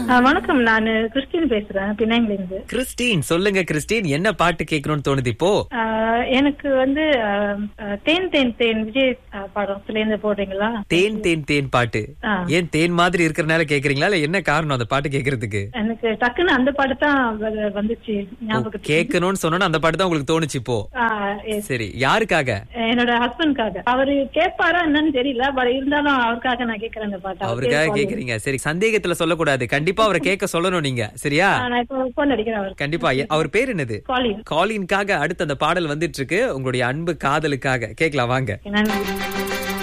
ஆ, வணக்கம் நான் கிறிஸ்டின் பேசுறேன் பினாங்கில இருந்து கிறிஸ்டின் சொல்லுங்க கிறிஸ்டின் என்ன பாட்டு கேட்கணும்னு தோணுது இப்போ ஆ, எனக்கு வந்து ஆ, ஆ, தேன் தேன் தேன் விஜய் ஆ, படத்துல இருந்து போடுறீங்களா தேன் தேன் தேன் பாட்டு ஆ. ஏன் தேன் மாதிரி இருக்கறனால கேக்குறீங்களா இல்ல என்ன காரணம் அந்த பாட்டு கேக்குறதுக்கு எனக்கு டக்குன்னு அந்த பாட்டு தான் வ- வந்துச்சு ஞாபகத்துக்கு கேட்கணும்னு சொன்னோன்னா அந்த பாட்டு தான் உங்களுக்கு தோணுச்சு இப்போ ஆ, yes. சரி யாருக்காக என்னோட ஹஸ்பண்ட்காக அவரு கேட்பாரா என்னன்னு தெரியல பட் இருந்தாலும் அவருக்காக நான் கேக்குறேன் அந்த பாட்டு அவர் அவருக்காக பேர் கேக்குறீங்க சரி சந்தேகத்துல சொல்லக்கூடாது கண்டிப்பா அவரை கேட்க சொல்லணும் நீங்க சரியா ஆ, நான் இப்போ போன் அடிக்கிறேன் அவருக்கு கண்டிப்பா எ- அவர் பேர் என்னது காலிங் காலின்காக அடுத்து அந்த பாடல் வந்துட்டு இருக்கு உங்களுடைய அன்பு காதலுக்காக கேக்கலாம் வாங்க நன்றி